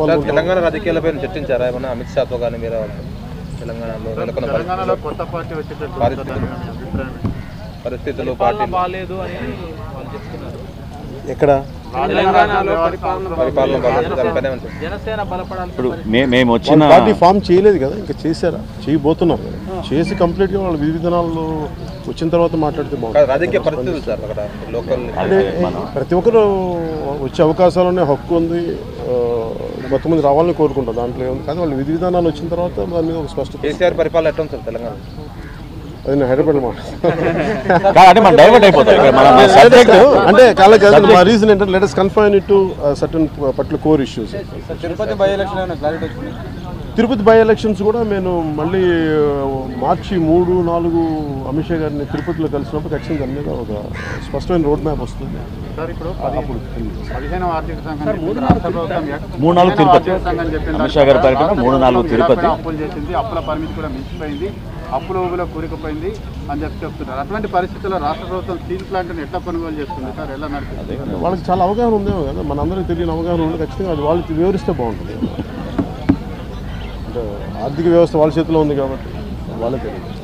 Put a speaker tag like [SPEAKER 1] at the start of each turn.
[SPEAKER 1] పాల్గొంటాం
[SPEAKER 2] తెలంగాణ రాజకీయాలపై చర్చించారా ఏమన్నా అమిత్ షాతో కానీ మీరు తెలంగాణలో నెలకొన్న
[SPEAKER 3] తెలంగాణలో కొత్త పార్టీ వచ్చేటట్టు
[SPEAKER 2] పరిస్థితులు.
[SPEAKER 3] ఉంటుందని మీ అభిప్రాయం
[SPEAKER 2] పరిస్థితులు పార్టీ
[SPEAKER 4] బాగాలేదు అని వాళ్ళు చెప్తున్నారు
[SPEAKER 1] ఎక్కడ
[SPEAKER 4] తెలంగాణలో పరిపాలన
[SPEAKER 2] పరిపాలన బాధ్యత దానిపైనే ఉంటుంది
[SPEAKER 4] జనసేన బలపడాల్సిన
[SPEAKER 5] ఇప్పుడు మే మేము
[SPEAKER 1] వాళ్ళు
[SPEAKER 5] వచ్చిన
[SPEAKER 1] పార్టీ ఫామ్ చేయలేదు కదా ఇంకా చేశారా చేయబోతున్నారు కదా చేసి కంప్లీట్గా వాళ్ళ విధి విధానాలు వచ్చిన తర్వాత మాట్లాడితే
[SPEAKER 2] కాదు,
[SPEAKER 1] బాగుంటుంది
[SPEAKER 2] రాజకీయ పరిస్థితులు సార్ అక్కడ లోకల్
[SPEAKER 1] అంటే ప్రతి ఒక్కరు వచ్చే అవకాశాలనే హక్కు ఉంది ఆ, కొంతమంది రావాలని కోరుకుంటారు దాంట్లో ఏముంది కానీ వాళ్ళు విధి విధానాలు వచ్చిన తర్వాత దాని మీద ఒక స్పష్టత
[SPEAKER 2] కేసీఆర్ పరిపాలన ఎట్లా ఉంది సార్ తెలంగాణ
[SPEAKER 1] అది నేను హైదరాబాద్ మాట
[SPEAKER 5] కాదు, అంటే మనం డైవర్ట్ అయిపోతాం ఇక్కడ మనం సబ్జెక్ట్
[SPEAKER 1] అంటే కాలే కాదు మా రీజన్ ఏంటంటే let us confine it to certain particular core issues
[SPEAKER 4] Tirupati by election ఏమైనా క్లారిటీ వచ్చింది
[SPEAKER 1] తిరుపతి బై ఎలక్షన్స్ కూడా నేను మళ్ళీ ఆ, మార్చి మూడు నాలుగు అమిత్ షా గారిని తిరుపతిలో కలిసినప్పుడు ఖచ్చితంగా దాని మీద ఒక స్పష్టమైన రోడ్ మ్యాప్ వస్తుంది
[SPEAKER 3] సార్ ఇప్పుడు పది- పదిహేను ఆర్థిక సంఘం చెప్పింది రాష్ట్ర ప్రభుత్వం
[SPEAKER 5] మూడు నాలుగు
[SPEAKER 3] పదిహేను
[SPEAKER 5] తిరుపతి.
[SPEAKER 3] ఆర్థిక సంఘం చెప్పింది
[SPEAKER 5] అమిత్ షా గారి పర్యటన
[SPEAKER 3] రాష్ట్ర
[SPEAKER 5] మూడు నాలుగు
[SPEAKER 3] ప్రభుత్వం
[SPEAKER 5] తిరుపతి.
[SPEAKER 3] నిరాపద అప్పులు చేసింది అప్పుల పరిమితి కూడా మించిపోయింది అప్పుల ఊబిలో కూరుకుపోయింది అని చెప్పి చెప్తున్నారు అటువంటి పరిస్థితుల్లో రాష్ట్ర ప్రభుత్వం స్టీల్ ప్లాంట్ని ఎట్లా కొనుగోలు చేస్తుంది సార్ ఎలా నడుస్తుంది
[SPEAKER 1] వాళ్ళకి చాలా అవగాహన ఉందేమో కదా మనందరికీ తెలియని అవగాహన ఉంది ఖచ్చితంగా అది వాళ్ళకి వివరిస్తే బాగుంటుంది అంటే ఆర్థిక వ్యవస్థ వాళ్ళ చేతిలో ఉంది కాబట్టి వాళ్ళే తెలియదు